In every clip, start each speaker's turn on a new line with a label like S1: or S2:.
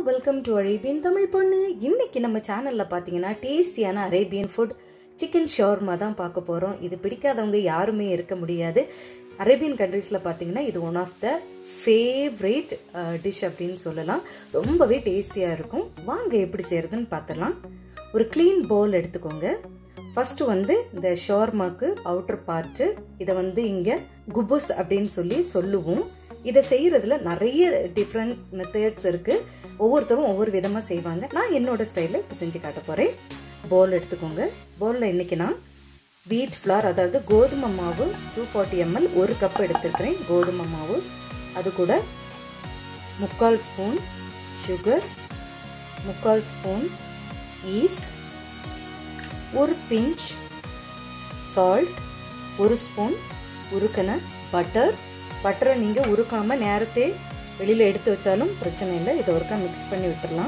S1: welcome to Arabian Tamil பொண்ணு இன்னைக்கு நம்ம சேனலில் பார்த்தீங்கன்னா டேஸ்டியான அரேபியன் ஃபுட் சிக்கன் ஷவர்மா தான் பார்க்க போகிறோம் இது பிடிக்காதவங்க யாருமே இருக்க முடியாது அரேபியன் கண்ட்ரீஸில் பார்த்தீங்கன்னா இது one of the favourite dish அப்படின்னு சொல்லலாம் ரொம்பவே டேஸ்டியாக இருக்கும் வாங்க எப்படி செய்கிறதுன்னு பார்த்துடலாம் ஒரு க்ளீன் பவுல் எடுத்துக்கோங்க ஃபர்ஸ்ட் வந்து இந்த ஷோர்மாக்கு அவுட்டர் பார்ட்டு இதை வந்து இங்கே குபுஸ் அப்படின்னு சொல்லி சொல்லுவோம் இதை செய்யறதுல நிறைய டிஃப்ரெண்ட் மெத்தட்ஸ் இருக்கு ஒவ்வொருத்தரும் ஒவ்வொரு விதமா செய்வாங்க நான் என்னோட ஸ்டைலில் இப்போ செஞ்சு காட்ட போறேன் பவுல் எடுத்துக்கோங்க பவுலில் இன்னைக்கு நான் வீட் ஃப்ளார் அதாவது கோதுமை மாவு டூ ஃபார்ட்டி எம்எல் ஒரு கப் எடுத்துருக்கிறேன் கோதுமை மாவு அது கூட முக்கால் ஸ்பூன் சுகர் முக்கால் ஸ்பூன் ஈஸ்ட் ஒரு பிஞ்ச் சால்ட் ஒரு ஸ்பூன் உருக்கின பட்டர் பட்டரை நீங்கள் உருக்காமல் நேரத்தே வெளியில் எடுத்து வச்சாலும் பிரச்சனை இல்லை இதை ஒருக்கா மிக்ஸ் பண்ணி விட்டுடலாம்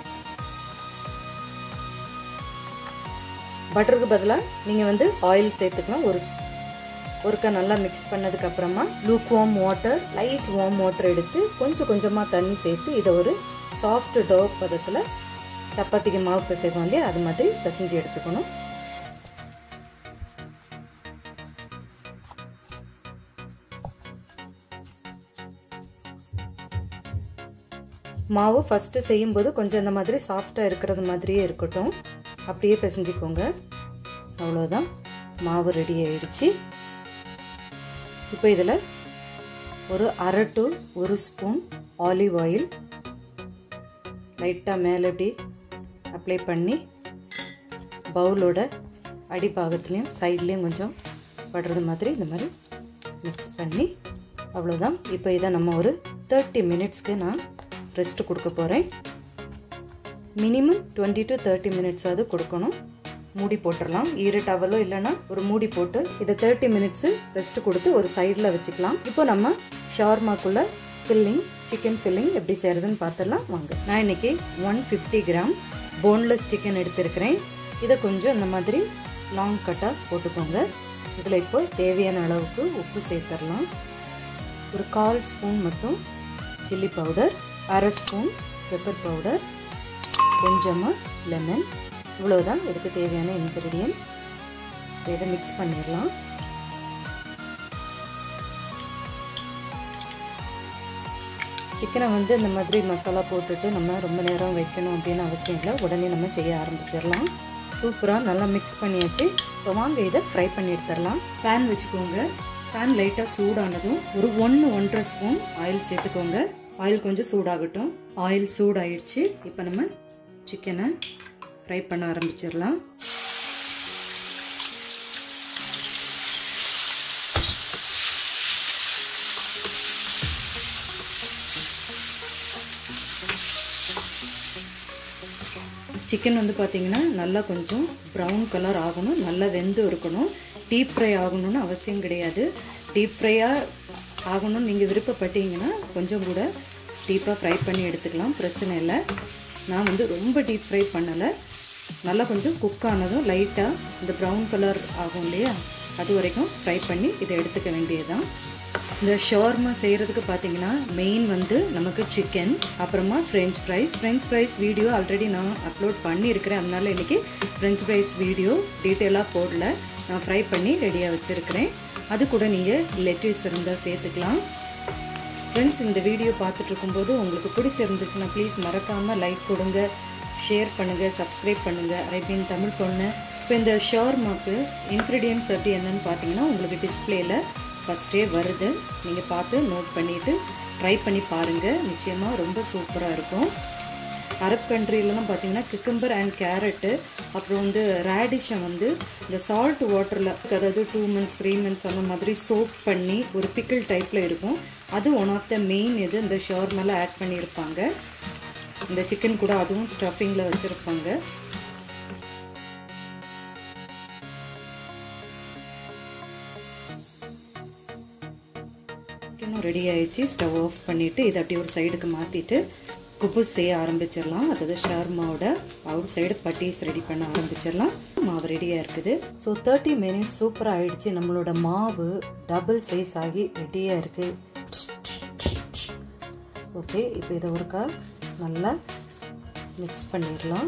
S1: பட்டருக்கு பதிலாக நீங்கள் வந்து ஆயில் சேர்த்துக்கலாம் ஒரு ஒருக்கா நல்லா மிக்ஸ் பண்ணதுக்கு அப்புறமா lukewarm water light warm water எடுத்து கொஞ்சம் கொஞ்சமாக தண்ணி சேர்த்து இதை ஒரு சாஃப்ட் டோ பதத்தில் சப்பாத்திக்கு மாவு பிசைவோம் இல்லையா அது மாதிரி பிசைஞ்சு எடுத்துக்கணும் மாவு ஃபஸ்ட்டு செய்யும்போது கொஞ்சம் இந்த மாதிரி சாஃப்டாக இருக்கிறது மாதிரியே இருக்கட்டும் அப்படியே பிசைஞ்சிக்கோங்க அவ்வளோதான் மாவு ரெடி ஆயிடுச்சு இப்போ இதில் ஒரு அரை டு ஒரு ஸ்பூன் ஆலிவ் ஆயில் லைட்டாக மேலே இப்படி அப்ளை பண்ணி பவுலோட அடிப்பாகத்துலேயும் சைட்லேயும் கொஞ்சம் படுறது மாதிரி இந்த மாதிரி மிக்ஸ் பண்ணி அவ்வளோதான் இப்போ இதை நம்ம ஒரு தேர்ட்டி மினிட்ஸ்க்கு நான் ரெஸ்ட் கொடுக்க போகிறேன் மினிமம் டுவெண்ட்டி டு தேர்ட்டி மினிட்ஸாவது கொடுக்கணும் மூடி போட்டுடலாம் ஈர டவலோ இல்லைன்னா ஒரு மூடி போட்டு இதை தேர்ட்டி மினிட்ஸு ரெஸ்ட் கொடுத்து ஒரு சைடில் வச்சுக்கலாம் இப்போ நம்ம ஷவர்மாக்குள்ள ஃபில்லிங் சிக்கன் ஃபில்லிங் எப்படி செய்கிறதுன்னு பார்த்துடலாம் வாங்க நான் இன்னைக்கு one fifty gram boneless chicken எடுத்திருக்கிறேன் இதை கொஞ்சம் இந்த மாதிரி லாங் கட்டாக போட்டுக்கோங்க இதில் இப்போ தேவையான அளவுக்கு உப்பு சேர்த்துடலாம் ஒரு கால் ஸ்பூன் மட்டும் சில்லி பவுடர் அரை ஸ்பூன் பெப்பர் பவுடர் கொஞ்சமாக லெமன் இவ்வளோதான் இதுக்கு தேவையான இன்க்ரீடியன்ஸ் இதை மிக்ஸ் பண்ணிடலாம் சிக்கனை வந்து இந்த மாதிரி மசாலா போட்டுட்டு நம்ம ரொம்ப நேரம் வைக்கணும் அப்படின்னு அவசியம் இல்லை உடனே நம்ம செய்ய ஆரம்பிச்சிடலாம் சூப்பராக நல்லா மிக்ஸ் பண்ணியாச்சு இப்போ வாங்க இதை ஃப்ரை பண்ணி எடுத்துடலாம் பேன் வச்சுக்கோங்க பேன் லைட்டாக சூடானதும் ஒரு ஒன்று ஒன்றரை ஸ்பூன் ஆயில் சேர்த்துக்கோங்க ஆயில் கொஞ்சம் சூடாகட்டும் ஆயில் சூடாயிடுச்சு இப்போ நம்ம சிக்கனை ஃப்ரை பண்ண ஆரம்பிச்சிடலாம் சிக்கன் வந்து பார்த்தீங்கன்னா நல்லா கொஞ்சம் ப்ரௌன் கலர் ஆகணும் நல்லா வெந்து இருக்கணும் டீப் ஃப்ரை ஆகணும்னு அவசியம் கிடையாது டீப் ஃப்ரையாக ஆகணும்னு நீங்கள் விருப்பப்பட்டீங்கன்னா கொஞ்சம் கூட டீப்பாக ஃப்ரை பண்ணி எடுத்துக்கலாம் பிரச்சனை இல்லை நான் வந்து ரொம்ப டீப் ஃப்ரை பண்ணலை நல்லா கொஞ்சம் குக் ஆனதும் லைட்டாக இந்த ப்ரௌன் கலர் ஆகும் இல்லையா அது வரைக்கும் ஃப்ரை பண்ணி இதை எடுத்துக்க வேண்டியதுதான் இந்த ஷவர்மா செய்கிறதுக்கு பார்த்தீங்கன்னா மெயின் வந்து நமக்கு சிக்கன் அப்புறமா French fries French fries video already நான் அப்லோட் பண்ணியிருக்கிறேன் அதனால இன்றைக்கி ஃப்ரெஞ்ச் ஃப்ரைஸ் வீடியோ டீட்டெயிலாக போடல நான் ஃப்ரை பண்ணி ரெடியாக வச்சுருக்கிறேன் அது கூட நீங்கள் லெட்டிஸ் இருந்தால் சேர்த்துக்கலாம் ஃப்ரெண்ட்ஸ் இந்த வீடியோ பார்த்துட்டு இருக்கும்போது உங்களுக்கு பிடிச்சிருந்துச்சுன்னா ப்ளீஸ் மறக்காமல் லைக் கொடுங்க ஷேர் பண்ணுங்கள் சப்ஸ்கிரைப் பண்ணுங்கள் அரேபியன் தமிழ் பொண்ணு இப்போ இந்த ஷவர்மாக்கு இன்க்ரீடியன்ட்ஸ் அப்படி என்னன்னு பார்த்தீங்கன்னா உங்களுக்கு டிஸ்பிளேயில் ஃபஸ்ட்டே வருது நீங்கள் பார்த்து நோட் பண்ணிவிட்டு ட்ரை பண்ணி பாருங்கள் நிச்சயமாக ரொம்ப சூப்பராக இருக்கும் அரப் கண்ட்ரிலலாம் பார்த்தீங்கன்னா கிக்கம்பர் அண்ட் கேரட்டு அப்புறம் வந்து ரேடிஷை வந்து இந்த சால்ட் வாட்டரில் அதாவது டூ மந்த்ஸ் த்ரீ மந்த்ஸ் அந்த மாதிரி சோப் பண்ணி ஒரு பிக்கிள் டைப்பில் இருக்கும் அது ஒன் ஆஃப் த மெயின் இது இந்த ஷவர் மேலே ஆட் பண்ணியிருப்பாங்க இந்த சிக்கன் கூட அதுவும் ஸ்டஃபிங்கில் வச்சுருப்பாங்க சிக்கனும் ரெடி ஆயிடுச்சு ஸ்டவ் ஆஃப் பண்ணிவிட்டு இதை அப்படியே ஒரு சைடுக்கு மாற்றிட்டு குப்பூஸ் செய்ய ஆரம்பிச்சிடலாம் அதாவது ஷார்மாவோட அவுட் சைடு பட்டீஸ் ரெடி பண்ண ஆரம்பிச்சிடலாம் மாவு ரெடியாக இருக்குது ஸோ தேர்ட்டி மினிட்ஸ் சூப்பராக ஆயிடுச்சு நம்மளோட மாவு டபுள் சைஸ் ஆகி ரெடியாக இருக்குது ஓகே இப்போ இதை ஒருக்கா நல்லா மிக்ஸ் பண்ணிடலாம்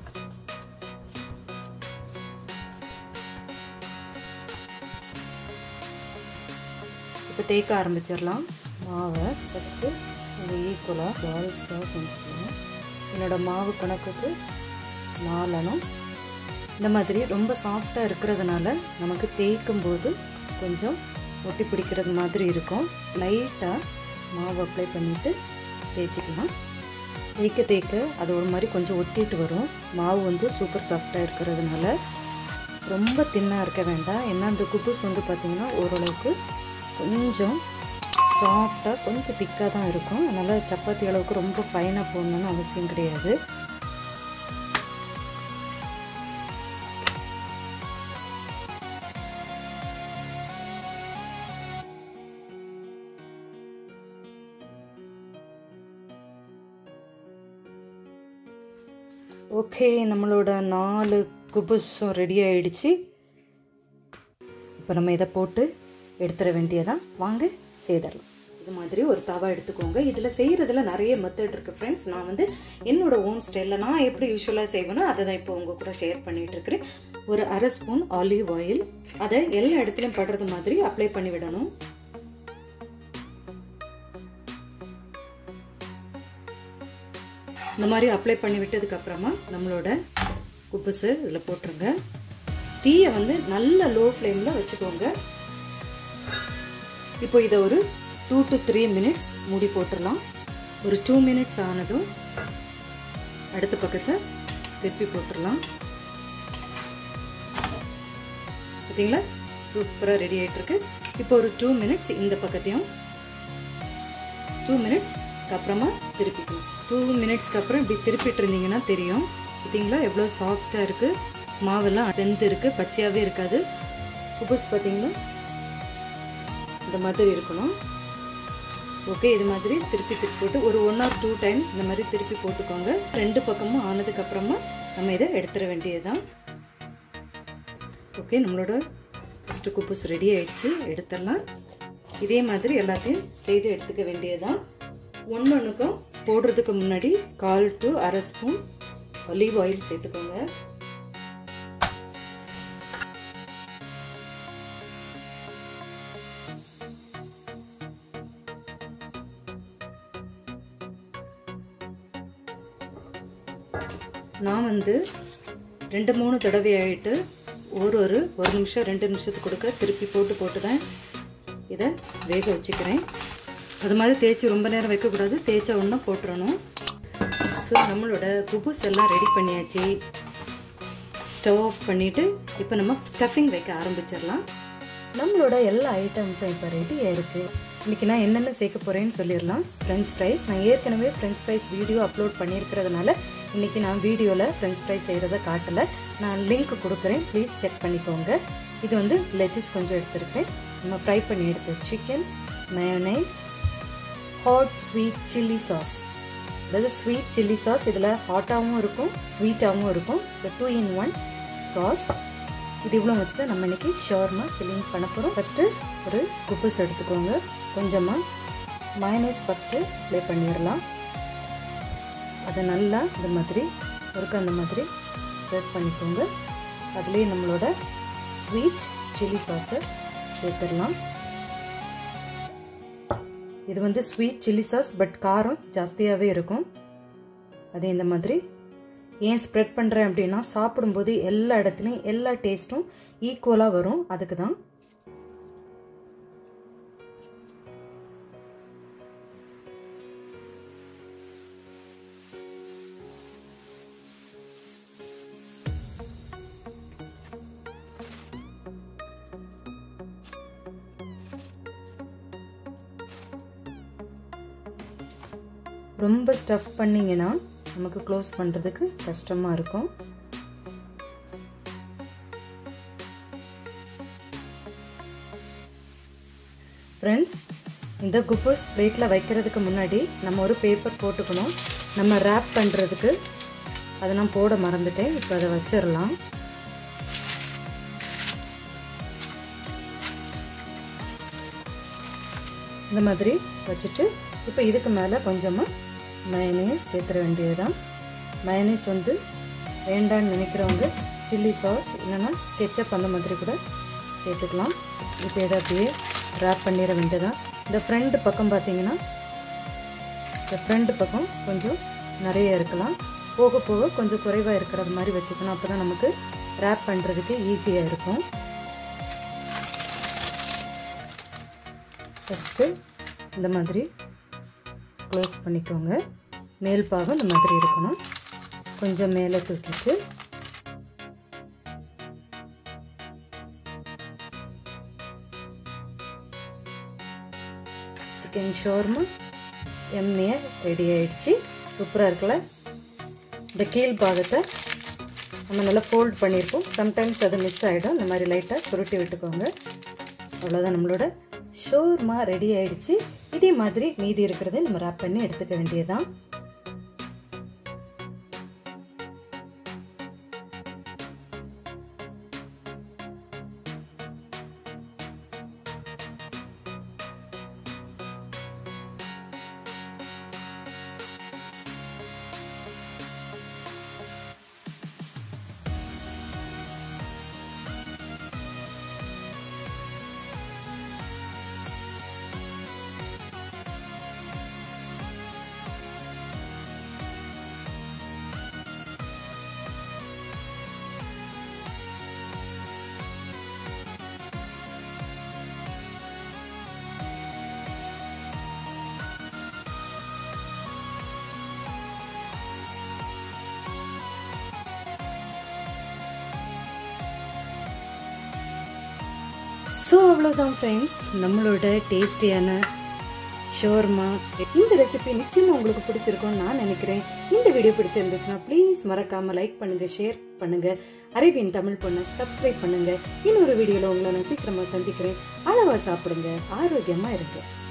S1: இப்போ தேய்க்க ஆரம்பிச்சிடலாம் மாவை ஃபஸ்ட்டு இந்த ஈக்குவலாக பால்ஸாக செஞ்சுக்கலாம் என்னோடய மாவு கணக்குக்கு நாலணும் இந்த மாதிரி ரொம்ப சாஃப்டாக இருக்கிறதுனால நமக்கு தேய்க்கும் போது கொஞ்சம் ஒட்டி பிடிக்கிறது மாதிரி இருக்கும் லைட்டாக மாவு அப்ளை பண்ணிவிட்டு தேய்ச்சிக்கலாம் தேய்க்க தேய்க்க அது ஒரு மாதிரி கொஞ்சம் ஒட்டிட்டு வரும் மாவு வந்து சூப்பர் சாஃப்டாக இருக்கிறதுனால ரொம்ப தின்னாக இருக்க வேண்டாம் ஏன்னா அந்த குப்பூஸ் வந்து பார்த்திங்கன்னா ஓரளவுக்கு கொஞ்சம் சாஃப்டாக கொஞ்சம் திக்காக தான் இருக்கும் அதனால் சப்பாத்தி அளவுக்கு ரொம்ப ஃபைனாக போடணுன்னு அவசியம் கிடையாது ஓகே நம்மளோட நாலு குபுஸும் ரெடி ஆயிடுச்சு இப்போ நம்ம இதை போட்டு எடுத்துட வேண்டியதான் வாங்க செய்தரலாம் இது மாதிரி ஒரு தவா எடுத்துக்கோங்க இதில் செய்கிறதுல நிறைய மெத்தட் இருக்குது ஃப்ரெண்ட்ஸ் நான் வந்து என்னோட ஓன் ஸ்டைலில் நான் எப்படி யூஸ்வலாக செய்வேனோ அதை தான் இப்போ உங்கள் கூட ஷேர் பண்ணிகிட்டு இருக்கிறேன் ஒரு அரை ஸ்பூன் ஆலிவ் ஆயில் அதை எல்லா இடத்துலையும் படுறது மாதிரி அப்ளை பண்ணி விடணும் இந்த மாதிரி அப்ளை பண்ணி விட்டதுக்கு அப்புறமா நம்மளோட குப்புசு இதில் போட்டுருங்க தீயை வந்து நல்ல லோ ஃப்ளேமில் வச்சுக்கோங்க இப்போ இதை ஒரு டூ டு த்ரீ மினிட்ஸ் மூடி போட்டுடலாம் ஒரு டூ மினிட்ஸ் ஆனதும் அடுத்த பக்கத்தை திருப்பி போட்டுடலாம் பார்த்தீங்களா சூப்பராக ரெடி ஆகிட்டுருக்கு இப்போ ஒரு டூ மினிட்ஸ் இந்த பக்கத்தையும் டூ மினிட்ஸ்க்கு அப்புறமா திருப்பிக்கணும் டூ மினிட்ஸ்க்கு அப்புறம் இப்படி திருப்பிட்டு இருந்தீங்கன்னா தெரியும் பார்த்தீங்களா எவ்வளோ சாஃப்டாக இருக்குது மாவெல்லாம் வெந்து இருக்குது பச்சையாகவே இருக்காது உப்புஸ் பார்த்தீங்களா இந்த மாதிரி இருக்கணும் ஓகே இது மாதிரி திருப்பி திருப்பி போட்டு ஒரு ஒன் ஆர் டூ டைம்ஸ் இந்த மாதிரி திருப்பி போட்டுக்கோங்க ரெண்டு பக்கமும் ஆனதுக்கப்புறமா நம்ம இதை எடுத்துட வேண்டியதுதான் ஓகே நம்மளோட ஃபஸ்ட்டு குப்பூஸ் ரெடி ஆயிடுச்சு எடுத்துடலாம் இதே மாதிரி எல்லாத்தையும் செய்து எடுத்துக்க வேண்டியதுதான் ஒன்று ஒன்றுக்கும் போடுறதுக்கு முன்னாடி கால் டு அரை ஸ்பூன் ஒலிவ் ஆயில் சேர்த்துக்கோங்க நான் வந்து ரெண்டு மூணு தடவை ஆகிட்டு ஒரு ஒரு ஒரு நிமிஷம் ரெண்டு நிமிஷத்துக்கு கொடுக்க திருப்பி போட்டு போட்டு தான் இதை வேக வச்சுக்கிறேன் அது மாதிரி தேய்ச்சி ரொம்ப நேரம் வைக்கக்கூடாது தேய்ச்சா ஒன்றும் போட்டுறணும் ஸோ நம்மளோட குபூஸ் எல்லாம் ரெடி பண்ணியாச்சு ஸ்டவ் ஆஃப் பண்ணிவிட்டு இப்போ நம்ம ஸ்டஃபிங் வைக்க ஆரம்பிச்சிடலாம் நம்மளோட எல்லா ஐட்டம்ஸும் இப்போ ரெடியாக இருக்குது இன்றைக்கி நான் என்னென்ன சேர்க்க போகிறேன்னு சொல்லிடலாம் ஃப்ரெஞ்ச் ஃப்ரைஸ் நான் ஏற்கனவே ஃப்ரெஞ்ச் ஃப்ரைஸ் வீடியோ அப்லோட் பண்ணியிருக்கிறதுனால இன்றைக்கி நான் வீடியோவில் ஃப்ரெஞ்ச் ஃப்ரைஸ் செய்கிறத காட்டலை நான் லிங்க் கொடுக்குறேன் ப்ளீஸ் செக் பண்ணிக்கோங்க இது வந்து லெட்டிஸ் கொஞ்சம் எடுத்துருக்கேன் நம்ம ஃப்ரை பண்ணி எடுத்த chicken mayonnaise hot sweet chilli sauce அதாவது ஸ்வீட் சில்லி சாஸ் இதில் ஹாட்டாகவும் இருக்கும் ஸ்வீட்டாகவும் இருக்கும் so two in one sauce இது இவ்வளோ வச்சு தான் நம்ம இன்றைக்கி ஷவர்மா ஃபில்லிங் பண்ண போகிறோம் ஃபஸ்ட்டு ஒரு குப்பஸ் எடுத்துக்கோங்க கொஞ்சமாக மயனைஸ் ஃபஸ்ட்டு ப்ளே பண்ணிடலாம் அதை நல்லா இந்த மாதிரி ஒருக்க அந்த மாதிரி ஸ்ப்ரெட் பண்ணிக்கோங்க அதுலேயே நம்மளோட ஸ்வீட் சில்லி சாஸை சேர்த்துடலாம் இது வந்து ஸ்வீட் சில்லி சாஸ் பட் காரம் ஜாஸ்தியாகவே இருக்கும் அதே இந்த மாதிரி ஏன் ஸ்ப்ரெட் பண்ணுறேன் அப்படின்னா சாப்பிடும்போது எல்லா இடத்துலையும் எல்லா டேஸ்ட்டும் ஈக்குவலாக வரும் அதுக்கு தான் ரொம்ப ஸ்டஃப் பண்ணிங்கன்னா நமக்கு க்ளோஸ் பண்ணுறதுக்கு கஷ்டமாக இருக்கும் ஃப்ரெண்ட்ஸ் இந்த குப்போஸ் பிளேட்டில் வைக்கிறதுக்கு முன்னாடி நம்ம ஒரு பேப்பர் போட்டுக்கணும் நம்ம ரேப் பண்ணுறதுக்கு அதை நான் போட மறந்துட்டேன் இப்போ அதை வச்சிடலாம் இந்த மாதிரி வச்சுட்டு இப்போ இதுக்கு மேலே கொஞ்சமாக மயனீஸ் சேர்த்துற வேண்டியதுதான் மயனீஸ் வந்து வேண்டான்னு நினைக்கிறவங்க சில்லி சாஸ் இல்லைன்னா கெச்சப் அந்த மாதிரி கூட சேர்த்துக்கலாம் இப்போ இதை அப்படியே ரேப் பண்ணிட வேண்டியதான் இந்த ஃப்ரண்ட் பக்கம் பார்த்தீங்கன்னா இந்த ஃப்ரண்ட் பக்கம் கொஞ்சம் நிறைய இருக்கலாம் போக போக கொஞ்சம் குறைவாக இருக்கிறது மாதிரி வச்சுக்கணும் அப்போ தான் நமக்கு ரேப் பண்ணுறதுக்கு ஈஸியாக இருக்கும் ஃபஸ்ட்டு இந்த மாதிரி க்ளோஸ் பண்ணிக்கோங்க மேல் பாகம் இந்த மாதிரி இருக்கணும் கொஞ்சம் மேலே தூக்கிட்டு சிக்கன் ஷோர்மா எம்மியாக ரெடி ஆயிடுச்சு சூப்பராக இருக்குல்ல இந்த கீழ் பாகத்தை நம்ம நல்லா ஃபோல்ட் பண்ணியிருப்போம் சம்டைம்ஸ் அது மிஸ் ஆகிடும் இந்த மாதிரி லைட்டாக சுருட்டி விட்டுக்கோங்க அவ்வளோதான் நம்மளோட ஷோர்மா ரெடி ஆயிடுச்சு இதே மாதிரி மீதி இருக்கிறத நம்ம ரேப் பண்ணி எடுத்துக்க வேண்டியதுதான் ஸோ அவ்வளோதான் ஃப்ரெண்ட்ஸ் நம்மளோட டேஸ்டியான ஷோர்மா இந்த ரெசிபி நிச்சயமாக உங்களுக்கு பிடிச்சிருக்கும்னு நான் நினைக்கிறேன் இந்த வீடியோ பிடிச்சிருந்துச்சுன்னா ப்ளீஸ் மறக்காமல் லைக் பண்ணுங்கள் ஷேர் பண்ணுங்கள் அரேபியன் தமிழ் பொண்ணை சப்ஸ்கிரைப் பண்ணுங்கள் இன்னொரு வீடியோவில் உங்களை நான் சீக்கிரமாக சந்திக்கிறேன் அளவாக சாப்பிடுங்க ஆரோக்கியமாக இருங்க